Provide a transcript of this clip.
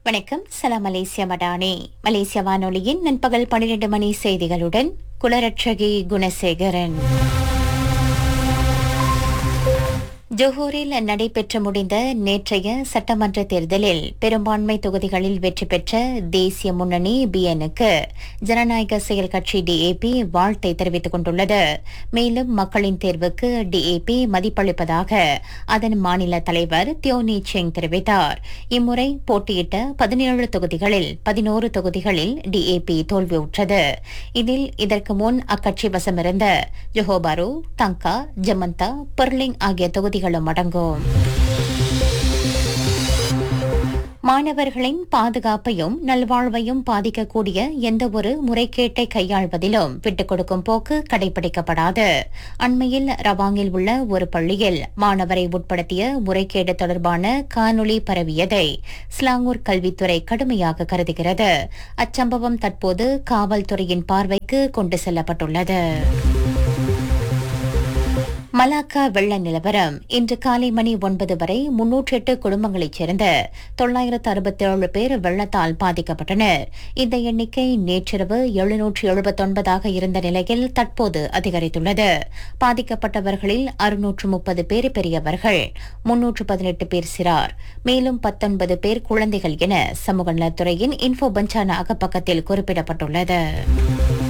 வணக்கம் சலாம் மலேசியா மடானே மலேசிய வானொலியின் நண்பகல் பன்னிரண்டு மணி செய்திகளுடன் குலரட்சகி குணசேகரன் ஜோஹூரில் நடைபெற்று முடிந்த நேற்றைய சட்டமன்ற தேர்தலில் பெரும்பான்மை தொகுதிகளில் வெற்றி பெற்ற தேசிய முன்னணி பிஎனுக்கு ஜனநாயக செயல் கட்சி டிஏபி வாழ்த்தை தெரிவித்துக் கொண்டுள்ளது மேலும் மக்களின் தேர்வுக்கு டிஏபி மதிப்பளிப்பதாக அதன் மாநில தலைவர் தியோனி செங் தெரிவித்தார் இம்முறை போட்டியிட்ட பதினேழு தொகுதிகளில் பதினோரு தொகுதிகளில் டிஏபி தோல்வியுற்றது இதில் இதற்கு முன் அக்கட்சி வசமிருந்த ஜொஹோபாரு தங்கா ஜமந்தா பெர்லிங் ஆகிய தொகுதிகளும் அடங்கும் மாணவர்களின் பாதுகாப்பையும் நல்வாழ்வையும் பாதிக்கக்கூடிய எந்தவொரு முறைகேட்டை கையாள்வதிலும் விட்டுக் கொடுக்கும் போக்கு கடைபிடிக்கப்படாது அண்மையில் ரவாங்கில் உள்ள ஒரு பள்ளியில் மாணவரை உட்படுத்திய முறைகேடு தொடர்பான காணொளி பரவியதை ஸ்லாங்கூர் கல்வித்துறை கடுமையாக கருதுகிறது அச்சம்பவம் தற்போது காவல்துறையின் பார்வைக்கு கொண்டு செல்லப்பட்டுள்ளது மலாக்கா வெள்ள நிலவரம் இன்று காலை மணி ஒன்பது வரை முன்னூற்றி எட்டு குடும்பங்களைச் சேர்ந்த தொள்ளாயிரத்து அறுபத்தேழு பேர் வெள்ளத்தால் பாதிக்கப்பட்டனர் இந்த எண்ணிக்கை நேற்றிரவு எழுநூற்று எழுபத்தொன்பதாக இருந்த நிலையில் தற்போது அதிகரித்துள்ளது பாதிக்கப்பட்டவர்களில் அறுநூற்று முப்பது பேர் பெரியவர்கள் முன்னூற்று பதினெட்டு பேர் சிறார் மேலும் பத்தொன்பது பேர் குழந்தைகள் என சமூக நலத்துறையின் இன்ஃபோ பஞ்சான அகப்பக்கத்தில் குறிப்பிடப்பட்டுள்ளது